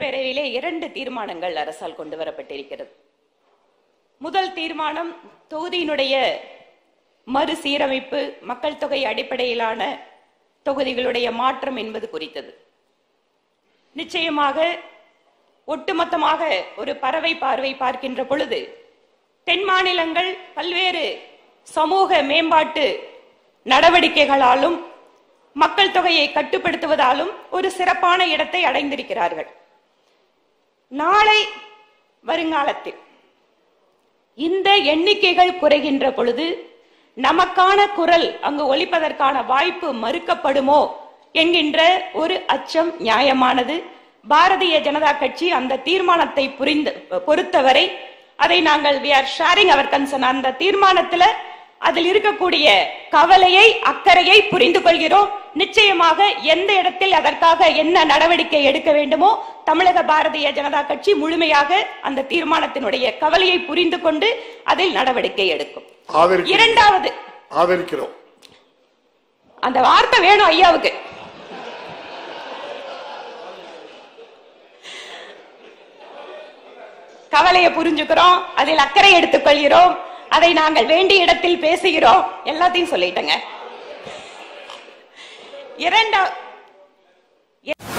சட்டப்பேரவையிலே இரண்டு தீர்மானங்கள் அரசால் கொண்டு வரப்பட்டிருக்கிறது முதல் தீர்மானம் தொகுதியினுடைய மறுசீரமைப்பு மக்கள் தொகை அடிப்படையிலான தொகுதிகளுடைய மாற்றம் என்பது குறித்தது நிச்சயமாக ஒட்டுமொத்தமாக ஒரு பறவை பார்வை பார்க்கின்ற பொழுது தென் மாநிலங்கள் பல்வேறு சமூக மேம்பாட்டு நடவடிக்கைகளாலும் மக்கள் தொகையை கட்டுப்படுத்துவதாலும் ஒரு சிறப்பான இடத்தை அடைந்திருக்கிறார்கள் நாளை வருங்காலத்தில் இந்த எண்ணிக்கைகள் குறைகின்ற பொழுது நமக்கான குரல் அங்கு ஒலிப்பதற்கான வாய்ப்பு மறுக்கப்படுமோ என்கின்ற ஒரு அச்சம் நியாயமானது பாரதிய ஜனதா கட்சி அந்த தீர்மானத்தை புரிந்து பொறுத்தவரை அதை நாங்கள் we are sharing our concern அந்த தீர்மானத்துல அதில் இருக்கக்கூடிய கவலையை அக்கறையை புரிந்து கொள்கிறோம் நிச்சயமாக எந்த இடத்தில் அதற்காக என்ன நடவடிக்கை எடுக்க வேண்டுமோ தமிழக பாரதிய ஜனதா கட்சி முழுமையாக அந்த தீர்மானத்தினுடைய கவலையை புரிந்து கொண்டு அதில் நடவடிக்கை எடுக்கும் ஆதரிக்கிறோம் இரண்டாவது ஆதரிக்கிறோம் அந்த வார்த்தை வேணும் ஐயாவுக்கு கவலையை புரிஞ்சுக்கிறோம் அதில் அக்கறை எடுத்துக்கொள்கிறோம் அதை நாங்கள் வேண்டிய இடத்தில் பேசுகிறோம் எல்லாத்தையும் சொல்லிட்டேங்க இரண்டா